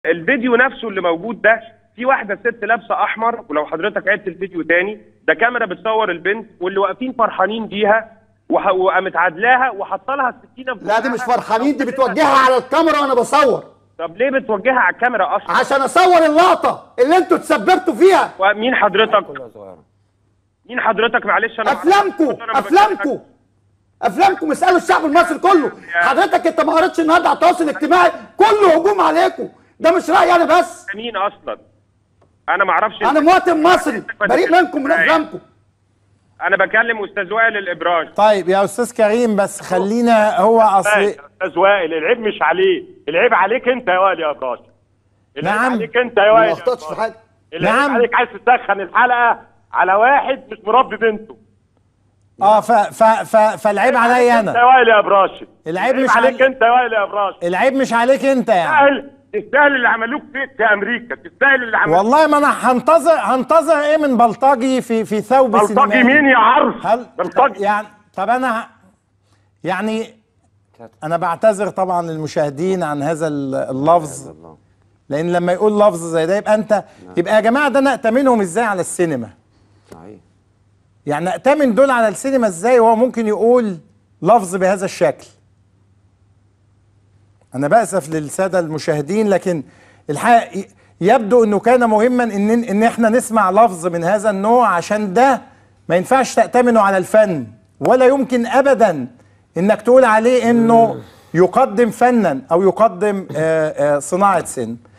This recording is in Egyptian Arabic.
الفيديو نفسه اللي موجود ده في واحده ست لابسه احمر ولو حضرتك عدت الفيديو تاني ده كاميرا بتصور البنت واللي واقفين فرحانين بيها وح- وقامت عادلاها وحاطه لها السكينه في لا دي مش بقها. فرحانين دي بتوجهها على الكاميرا وانا بصور طب ليه بتوجهها على الكاميرا اصلا عشان اصور اللقطه اللي انتوا تسببتوا فيها ومين حضرتك مين حضرتك معلش انا افلامكم أنا ما افلامكم افلامكم اسالوا الشعب المصري كله حضرتك انت ما قريتش النهارده على التواصل الاجتماعي كله هجوم عليكم ده مش رايي انا بس مين اصلا انا ما اعرفش انا مواطن مصري بريء منكم من افلامكم انا بكلم استاذ وائل الابراج طيب يا استاذ كريم بس خلينا هو اصل استاذ وائل العيب مش عليه العيب عليك انت يا وائل يا ابراج العيب نعم. عليك انت يا ما وائل يا اخطاتش في إبراج. حاجه العيب نعم. عليك عايز تسخن الحلقه على واحد مش مربي بنته اه ف ف ف فالعيب عليا انت يا انا وائل يا ابراج العيب مش عليك علي- انت يا وائل يا ابراج العيب مش عليك انت يعني تستاهل تستاهل اللي عملوك فيك في امريكا تستاهل اللي عملوك والله ما انا هنتظر هنتظر ايه من بلطجي في في ثوب بلطجي سينمائي؟ مين يا عرف هل بلطجي يعني طب انا ه- يعني انا بعتذر طبعا للمشاهدين عن هذا ال- اللفظ لان لما يقول لفظ زي ده يبقى انت يبقى يا جماعه ده نأتمنهم ازاي على السينما صحيح يعني نأتمن دول على السينما ازاي وهو ممكن يقول لفظ بهذا الشكل انا بأسف للسادة المشاهدين لكن الحقيقة ي- يبدو انه كان مهما ان ان احنا نسمع لفظ من هذا النوع عشان ده ما ينفعش تأتمنه على الفن ولا يمكن ابدا انك تقول عليه انه يقدم فنا او يقدم آه، آه، صناعة سينما